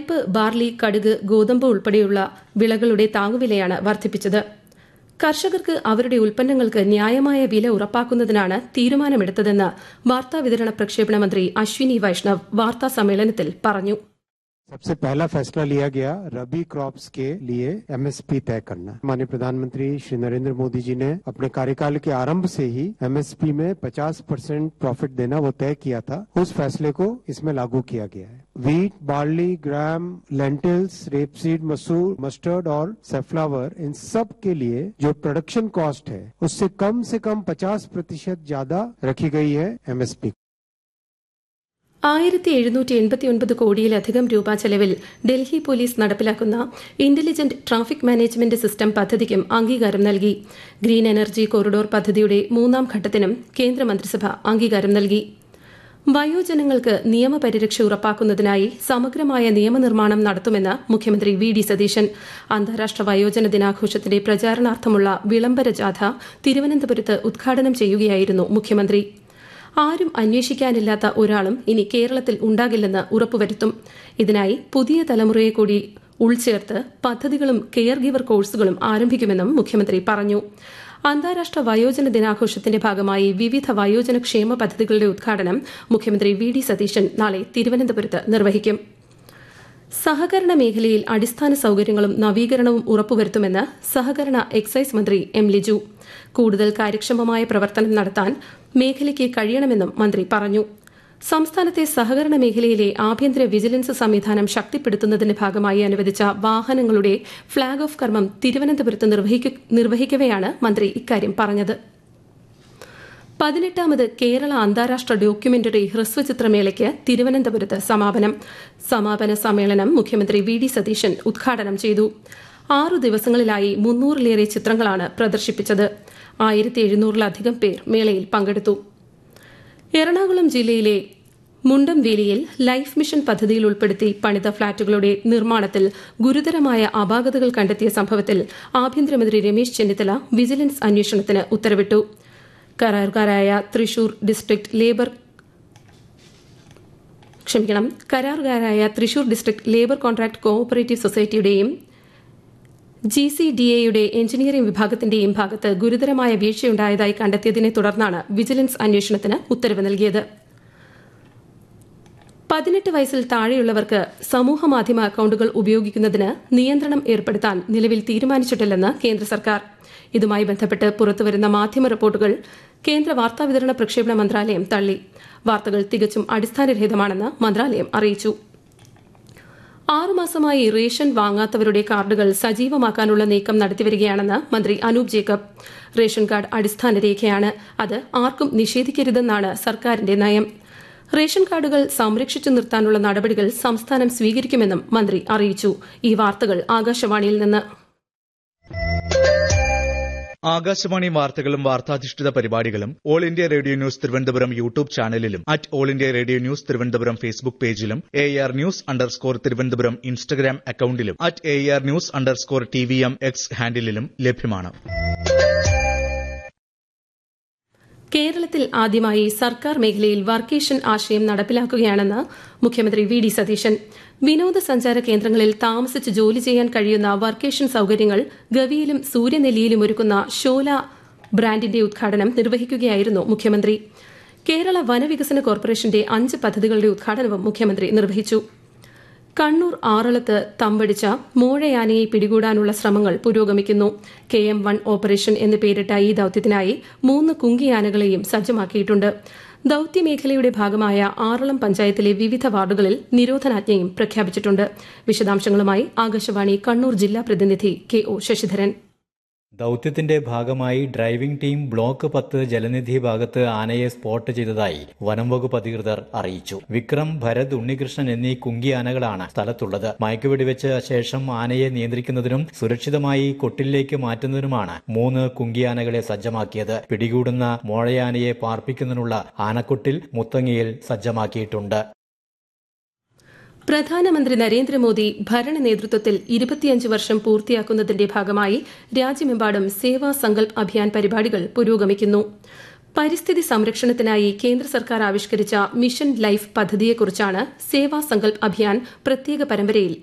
പരിപ്പ് ബാർലി കടുക് ഗോതമ്പ് ഉൾപ്പെടെയുള്ള വിളകളുടെ താങ്ങുവിലയാണ് വർദ്ധിപ്പിച്ചത് കർഷകർക്ക് അവരുടെ ഉൽപ്പന്നങ്ങൾക്ക് ന്യായമായ വില ഉറപ്പാക്കുന്നതിനാണ് തീരുമാനമെടുത്തതെന്ന് വാർത്താവിതരണ പ്രക്ഷേപണ മന്ത്രി അശ്വിനി വൈഷ്ണവ് വാർത്താ സമ്മേളനത്തിൽ പറഞ്ഞു सबसे पहला फैसला लिया गया रबी क्रॉप्स के लिए एमएसपी तय करना माननीय प्रधानमंत्री श्री नरेंद्र मोदी जी ने अपने कार्यकाल के आरंभ से ही एमएसपी में 50 परसेंट प्रॉफिट देना वो तय किया था उस फैसले को इसमें लागू किया गया है wheat barley gram lentils rapeseed मसूर मस्टर्ड और सेफ्लावर इन सब के लिए जो प्रोडक्शन कॉस्ट है उससे कम से कम 50 प्रतिशत ज्यादा रखी गई है एमएसपी ആയിരത്തി എഴുന്നൂറ്റി എൺപത്തിയൊൻപത് കോടിയിലധികം രൂപ ചെലവിൽ ഡൽഹി പോലീസ് നടപ്പിലാക്കുന്ന ഇന്റലിജന്റ് ട്രാഫിക് മാനേജ്മെന്റ് സിസ്റ്റം പദ്ധതിക്കും അംഗീകാരം നൽകി ഗ്രീൻ എനർജി കോറിഡോർ പദ്ധതിയുടെ മൂന്നാം ഘട്ടത്തിനും കേന്ദ്രമന്ത്രിസഭ അംഗീകാരം നൽകി വയോജനങ്ങൾക്ക് നിയമപരിരക്ഷ ഉറപ്പാക്കുന്നതിനായി സമഗ്രമായ നിയമനിർമ്മാണം നടത്തുമെന്ന് മുഖ്യമന്ത്രി വി ഡി സതീശൻ അന്താരാഷ്ട്ര വയോജന ദിനാഘോഷത്തിന്റെ പ്രചാരണാർത്ഥമുള്ള വിളംബര ജാഥ തിരുവനന്തപുരത്ത് ഉദ്ഘാടനം ചെയ്യുകയായിരുന്നു മുഖ്യമന്ത്രി ആരും അന്വേഷിക്കാനില്ലാത്ത ഒരാളും ഇനി കേരളത്തിൽ ഉണ്ടാകില്ലെന്ന് ഉറപ്പുവരുത്തും ഇതിനായി പുതിയ തലമുറയെ കൂടി ഉൾച്ചേർത്ത് പദ്ധതികളും കെയർ ഗിവർ കോഴ്സുകളും ആരംഭിക്കുമെന്നും മുഖ്യമന്ത്രി പറഞ്ഞു അന്താരാഷ്ട്ര വയോജന ദിനാഘോഷത്തിന്റെ ഭാഗമായി വിവിധ വയോജന ക്ഷേമ പദ്ധതികളുടെ ഉദ്ഘാടനം മുഖ്യമന്ത്രി വി ഡി സതീശൻ നാളെ തിരുവനന്തപുരത്ത് നിർവഹിക്കും സഹകരണ മേഖലയിൽ അടിസ്ഥാന സൌകര്യങ്ങളും നവീകരണവും ഉറപ്പുവരുത്തുമെന്ന് സഹകരണ എക്സൈസ് മന്ത്രി എം ലിജു കൂടുതൽ കാര്യക്ഷമമായ പ്രവർത്തനം നടത്താൻ മേഖലയ്ക്ക് കഴിയണമെന്നും മന്ത്രി പറഞ്ഞു സംസ്ഥാനത്തെ സഹകരണ മേഖലയിലെ ആഭ്യന്തര വിജിലൻസ് സംവിധാനം ശക്തിപ്പെടുത്തുന്നതിന്റെ ഭാഗമായി അനുവദിച്ച വാഹനങ്ങളുടെ ഫ്ളാഗ് ഓഫ് കർമ്മം തിരുവനന്തപുരത്ത് നിർവഹിക്കവെയാണ് മന്ത്രി ഇക്കാര്യം പറഞ്ഞത് പതിനെട്ടാമത് കേരള അന്താരാഷ്ട്ര ഡോക്യുമെന്ററി ഹ്രസ്വചിത്രമേളയ്ക്ക് തിരുവനന്തപുരത്ത് സമാപനം സമാപന സമ്മേളനം മുഖ്യമന്ത്രി വി ഡി സതീശൻ ഉദ്ഘാടനം ചെയ്തു ആറു ദിവസങ്ങളിലായി മുന്നൂറിലേറെ ചിത്രങ്ങളാണ് പ്രദർശിപ്പിച്ചത് ആയിരത്തി എഴുന്നൂറിലധികം പേർ മേളയിൽ പങ്കെടുത്തു എറണാകുളം ജില്ലയിലെ മുണ്ടംവേലിയിൽ ലൈഫ് മിഷൻ പദ്ധതിയിൽ ഉൾപ്പെടുത്തി പണിത ഫ്ളാറ്റുകളുടെ നിർമ്മാണത്തിൽ ഗുരുതരമായ അപാകതകൾ കണ്ടെത്തിയ സംഭവത്തിൽ ആഭ്യന്തരമന്ത്രി രമേശ് ചെന്നിത്തല വിജിലൻസ് അന്വേഷണത്തിന് ഉത്തരവിട്ടു കരാറുകാരായ തൃശൂർ ഡിസ്ട്രിക്ട് ലേബർ ക്ഷമിക്കണം കരാറുകാരായ Thrissur district labour contract cooperative സൊസൈറ്റിയുടെയും ജി സി ഡി എയുടെ എഞ്ചിനീയറിംഗ് വിഭാഗത്തിന്റെയും ഭാഗത്ത് ഗുരുതരമായ വീഴ്ചയുണ്ടായതായി കണ്ടെത്തിയതിനെ തുടർന്നാണ് വിജിലൻസ് അന്വേഷണത്തിന് ഉത്തരവ് നൽകിയത് പതിനെട്ട് വയസ്സിൽ താഴെയുള്ളവർക്ക് സമൂഹമാധ്യമ അക്കൌണ്ടുകൾ ഉപയോഗിക്കുന്നതിന് നിയന്ത്രണം ഏർപ്പെടുത്താൻ നിലവിൽ തീരുമാനിച്ചിട്ടില്ലെന്ന് കേന്ദ്ര സർക്കാർ ഇതുമായി ബന്ധപ്പെട്ട് പുറത്തുവരുന്ന മാധ്യമ റിപ്പോർട്ടുകൾ കേന്ദ്ര വാർത്താവിതരണ പ്രക്ഷേപണ മന്ത്രാലയം തള്ളി വാർത്തകൾ തികച്ചും അടിസ്ഥാനരഹിതമാണെന്ന് മന്ത്രാലയം അറിയിച്ചു ആറുമാസമായി റേഷൻ വാങ്ങാത്തവരുടെ കാർഡുകൾ സജീവമാക്കാനുള്ള നീക്കം നടത്തിവരികയാണെന്ന് മന്ത്രി അനൂപ് ജേക്കബ് റേഷൻ കാർഡ് അടിസ്ഥാന രേഖയാണ് അത് ആർക്കും നിഷേധിക്കരുതെന്നാണ് സർക്കാരിന്റെ നയം റേഷൻ കാർഡുകൾ സംരക്ഷിച്ചു നിർത്താനുള്ള നടപടികൾ സംസ്ഥാനം സ്വീകരിക്കുമെന്നും മന്ത്രി അറിയിച്ചു ഈ വാർത്തകൾ ആകാശവാണിയിൽ നിന്ന് ആകാശവാണി വാർത്തകളും വാർത്താധിഷ്ഠിത പരിപാടികളും all India radio news Thiruvananthapuram YouTube ചാനലിലും at all India radio news Thiruvananthapuram Facebook പേജിലും A R news underscore Thiruvananthapuram Instagram അക്കൌണ്ടിലും at A R news underscore T V M X ഹാൻഡിലും ലഭ്യമാണ് കേരളത്തിൽ ആദ്യമായി സർക്കാർ മേഖലയിൽ വർക്കേഷൻ ആശയം നടപ്പിലാക്കുകയാണെന്ന് മുഖ്യമന്ത്രി വി ഡി സതീശൻ വിനോദസഞ്ചാര കേന്ദ്രങ്ങളിൽ താമസിച്ച് ജോലി ചെയ്യാൻ കഴിയുന്ന വർക്കേഷൻ സൌകര്യങ്ങൾ ഗവിയിലും സൂര്യനെല്ലിയിലും ഒരുക്കുന്ന ഷോല ബ്രാൻഡിന്റെ ഉദ്ഘാടനം നിർവഹിക്കുകയായിരുന്നു മുഖ്യമന്ത്രി കേരള വനവികസന കോർപ്പറേഷന്റെ അഞ്ച് പദ്ധതികളുടെ ഉദ്ഘാടനവും മുഖ്യമന്ത്രി നിർവഹിച്ചു കണ്ണൂർ ആറളത്ത് തമ്പടിച്ച മോഴയാനയെ പിടികൂടാനുള്ള ശ്രമങ്ങൾ പുരോഗമിക്കുന്നു കെ എം വൺ ഓപ്പറേഷൻ എന്ന് പേരിട്ട ഈ ദൌത്യത്തിനായി മൂന്ന് കുങ്കിയാനകളെയും സജ്ജമാക്കിയിട്ടുണ്ട് ദൌത്യമേഖലയുടെ ഭാഗമായ ആറളം പഞ്ചായത്തിലെ വിവിധ വാർഡുകളിൽ നിരോധനാജ്ഞയും പ്രഖ്യാപിച്ചിട്ടുണ്ട് വിശദാംശങ്ങളുമായി ആകാശവാണി കണ്ണൂർ ജില്ലാ പ്രതിനിധി കെ ഒ ശശിധരൻ ദൌത്യത്തിന്റെ ഭാഗമായി ഡ്രൈവിംഗ് ടീം ബ്ലോക്ക് പത്ത് ജലനിധി ഭാഗത്ത് ആനയെ സ്പോട്ട് ചെയ്തതായി വനം വകുപ്പ് അധികൃതർ അറിയിച്ചു വിക്രം ഭരത് ഉണ്ണികൃഷ്ണൻ എന്നീ കുങ്കി ആനകളാണ് സ്ഥലത്തുള്ളത് മയക്കുവെടിവെച്ച ശേഷം ആനയെ നിയന്ത്രിക്കുന്നതിനും സുരക്ഷിതമായി കൊട്ടിലേക്ക് മാറ്റുന്നതിനുമാണ് മൂന്ന് കുങ്കിയാനകളെ സജ്ജമാക്കിയത് പിടികൂടുന്ന മോഴയാനയെ പാർപ്പിക്കുന്നതിനുള്ള ആനക്കൊട്ടിൽ മുത്തങ്ങയിൽ സജ്ജമാക്കിയിട്ടുണ്ട് പ്രധാനമന്ത്രി നരേന്ദ്രമോദി ഭരണ നേതൃത്വത്തിൽ ഇരുപത്തിയഞ്ച് വർഷം പൂർത്തിയാക്കുന്നതിന്റെ ഭാഗമായി രാജ്യമെമ്പാടും സേവാ സങ്കൽപ് അഭിയാൻ പരിപാടികൾ പുരോഗമിക്കുന്നു പരിസ്ഥിതി സംരക്ഷണത്തിനായി കേന്ദ്ര സർക്കാർ ആവിഷ്കരിച്ച മിഷൻ ലൈഫ് പദ്ധതിയെക്കുറിച്ചാണ് സേവാ സങ്കൽപ് അഭിയാൻ പ്രത്യേക പരമ്പരയിൽ